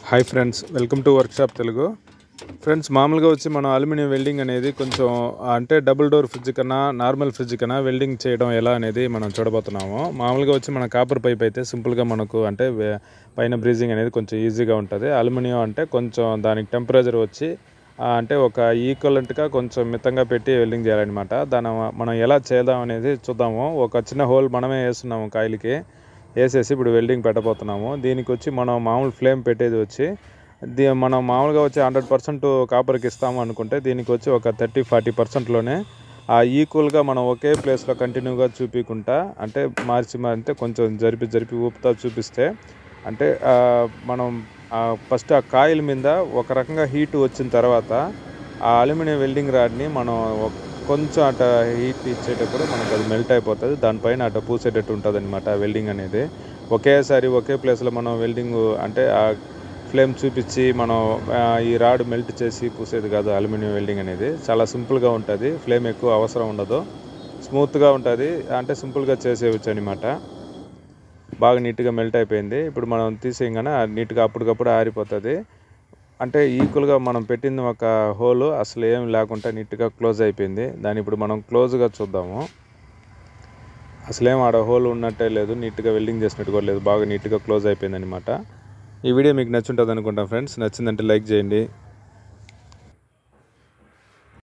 hi friends welcome to workshop Telugu friends మామూలుగా వచ్చి మనం అల్యూమినియం వెల్డింగ్ అనేది కొంచెం అంటే డబుల్ డోర్ ఫ్రిడ్జ్ కన్నా నార్మల్ ఫ్రిడ్జ్ కన్నా వెల్డింగ్ చేయడం ఎలా అనేది మనం చూడబోతున్నాము మామూలుగా వచ్చి మన కాపర్ పైప్ అయితే సింపుల్గా మనకు అంటే వే- పైన బ్రీజింగ్ అనేది కొంచెం ఈజీగా ఉంటుంది అల్యూమినియం అంటే కొంచెం దానికి టెంపరేచర్ వచ్చి ఆ, అంటే ఒక ఈక్వలెంట్గా కొంచెం మితంగా పెట్టి వెల్డింగ్ చేయాలన్నమాట దాని మనం ఎలా చేద్దాం అనేది చూద్దాము ఒక చిన్న హోల్ మనమే వేస్తున్నాము కాయలకి వేసేసి ఇప్పుడు వెల్డింగ్ పెట్టబోతున్నాము దీనికి వచ్చి మనం మామూలు ఫ్లేమ్ పెట్టేది వచ్చి దీ మనం మామూలుగా వచ్చి హండ్రెడ్ పర్సెంట్ కాపర్కి ఇస్తాము అనుకుంటే దీనికి వచ్చి ఒక థర్టీ ఫార్టీ పర్సెంట్లోనే ఆ ఈక్వల్గా మనం ఒకే ప్లేస్లో కంటిన్యూగా చూపించుకుంటా అంటే మార్చి మా- అంటే కొంచెం జరిపి జరిపి ఊపుతా చూపిస్తే అంటే ఆ, మనం ఫస్ట్ ఆ కాయిల్ మీద ఒక రకంగా హీట్ వచ్చిన తర్వాత ఆ అల్యూమినియం వెల్డింగ్ రాడ్ని మనం ఒక- కొంచెం అట హీట్ ఇచ్చేటప్పుడు మనకు అది మెల్ట్ అయిపోతుంది దానిపైన అట పూసేటట్టు ఉంటుంది అనమాట వెల్డింగ్ అనేది ఒకేసారి ఒకే ప్లేస్లో మనం వెల్డింగ్ అంటే ఆ ఫ్లేమ్ చూపించి మనం ఆ, ఈ రాడ్ మెల్ట్ చేసి పూసేది కాదు అల్యూమినియం వెల్డింగ్ అనేది చాలా సింపుల్గా ఉంటుంది ఫ్లేమ్ ఎక్కువ అవసరం ఉండదు స్మూత్గా ఉంటుంది అంటే సింపుల్గా చేసేయచ్చు అనమాట బాగా నీట్గా మెల్ట్ అయిపోయింది ఇప్పుడు మనం తీసేయగానే అది నీట్గా అప్పటికప్పుడు ఆరిపోతుంది అంటే ఈక్వల్గా మనం పెట్టింది ఒక హోల్ అసలు ఏం లేకుండా నీట్గా క్లోజ్ అయిపోయింది దాన్ని ఇప్పుడు మనం క్లోజ్గా చూద్దాము అసలేం ఆడ హోల్ ఉన్నట్టే లేదు నీట్గా వెల్డింగ్ చేసినట్టు కూడా లేదు బాగా నీట్గా క్లోజ్ అయిపోయింది అనమాట ఈ వీడియో మీకు నచ్చుంటుంది అనుకుంటాం ఫ్రెండ్స్ నచ్చిందంటే లైక్ చేయండి